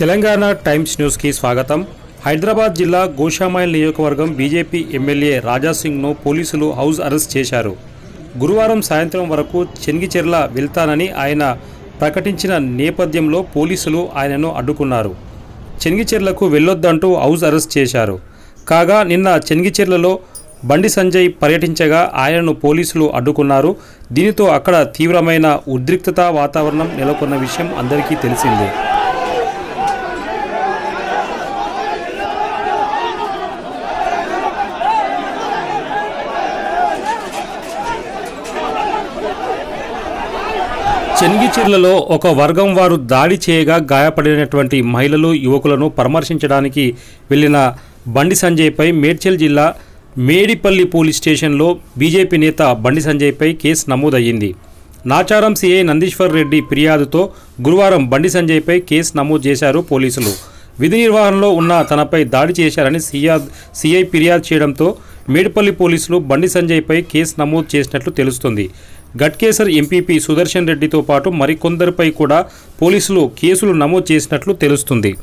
Telangana times న్యూస్కి స్వాగతం హైదరాబాద్ జిల్లా గోషామైల్ నియోజకవర్గం బీజేపీ ఎమ్మెల్యే రాజాసింగ్ను పోలీసులు హౌస్ అరెస్ట్ చేశారు గురువారం సాయంత్రం వరకు చెన్గిచెర్ల వెళ్తానని ఆయన ప్రకటించిన నేపథ్యంలో పోలీసులు ఆయనను అడ్డుకున్నారు చెన్గిచెర్లకు వెళ్ళొద్దంటూ హౌస్ అరెస్ట్ చేశారు కాగా నిన్న చెన్గిచెర్లలో బండి సంజయ్ పర్యటించగా ఆయనను పోలీసులు అడ్డుకున్నారు దీనితో అక్కడ తీవ్రమైన ఉద్రిక్తత వాతావరణం నెలకొన్న విషయం అందరికీ తెలిసిందే చెన్గిచెర్లలో ఒక వర్గం వారు దాడి చేయగా గాయపడినటువంటి మహిళలు యువకులను పరామర్శించడానికి వెళ్లిన బండి సంజయ్పై మేడ్చల్ జిల్లా మేడిపల్లి పోలీస్ స్టేషన్లో బీజేపీ నేత బండి సంజయ్పై కేసు నమోదయ్యింది నాచారం సీఐ నందీశ్వర్ రెడ్డి ఫిర్యాదుతో గురువారం బండి సంజయ్పై కేసు నమోదు చేశారు పోలీసులు విధి నిర్వహణలో ఉన్న తనపై దాడి చేశారని సియా సిఐ ఫిర్యాదు చేయడంతో మేడిపల్లి పోలీసులు బండి సంజయ్పై కేసు నమోదు చేసినట్లు తెలుస్తుంది గట్కేసర్ ఎంపీపీ సుదర్శన్ రెడ్డితో పాటు మరికొందరిపై కూడా పోలీసులు కేసులు నమోదు చేసినట్లు తెలుస్తుంది